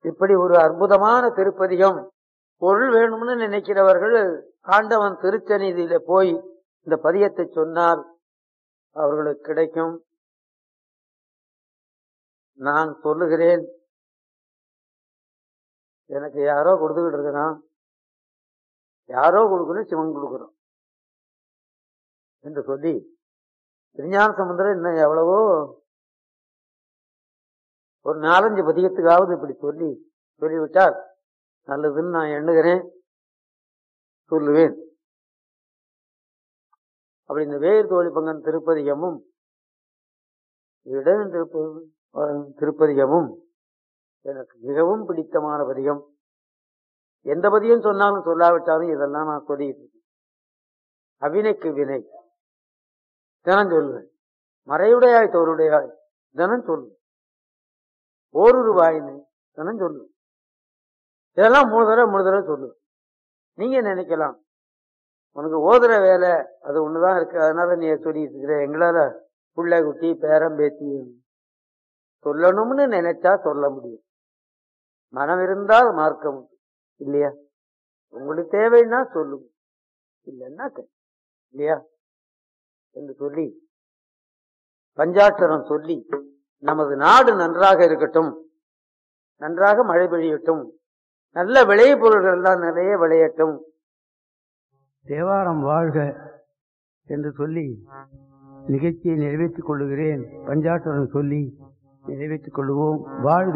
இப்படி ஒரு அற்புதமான திருப்பதிகம் பொருள் வேணும்னு நினைக்கிறவர்கள் ஆண்டவன் திருச்சந்நிதியில போய் இந்த பதியத்தை சொன்னால் அவர்களுக்கு கிடைக்கும் நான் சொல்லுகிறேன் எனக்கு யாரோ கொடுத்துக்கிட்டு இருக்கிறான் யாரோ கொடுக்கணும் சிவன் கொடுக்கணும் என்று சொல்லி திருஞான சமுத்திரம் இன்னும் எவ்வளவோ ஒரு நாலஞ்சு பதியத்துக்காவது இப்படி சொல்லி சொல்லிவிட்டால் நல்லதுன்னு நான் எண்ணுகிறேன் சொல்லுவேன் அப்படி இந்த வேர் தோழி பங்கன் திருப்பதிகமும் இடம் திருப்பதிகமும் எனக்கு மிகவும் பிடித்தமான பதிகம் எந்த பதியம் சொன்னாலும் சொல்லாவிட்டாலும் இதெல்லாம் நான் சொல்லிட்டு இருக்கேன் அவினைக்கு வினை தினம் சொல்லுவேன் மறையுடையாய் தோருடையாய் தினம் சொல்லுவேன் ஓரொரு வாயினை தினம் சொல்லுவேன் இதெல்லாம் மூணு தடவை மூணு தடவை சொல்லுவேன் நீங்க நினைக்கலாம் உனக்கு ஓதுற வேலை அது ஒண்ணுதான் இருக்கு அதனால நீ சொல்லிட்டு இருக்கிற எங்களால புள்ள குட்டி பேரம் பேத்தி சொல்லணும்னு நினைச்சா சொல்ல முடியும் மனம் இருந்தால் மார்க்கம் இல்லையா உங்களுக்கு தேவைன்னா சொல்லுங்க இல்லைன்னா இல்லையா என்று சொல்லி பஞ்சாட்சரம் சொல்லி நமது நாடு நன்றாக இருக்கட்டும் நன்றாக மழை பெய்யட்டும் நல்ல விளைபொருள்கள் எல்லாம் நிறைய விளையட்டும் தேவாரம் வாழ்க என்று சொல்லி நிகழ்ச்சியை நிறைவேற்றிக் கொள்ளுகிறேன் பஞ்சாட்சரம் சொல்லி நிறைவேற்றிக் கொள்வோம் வாழ்க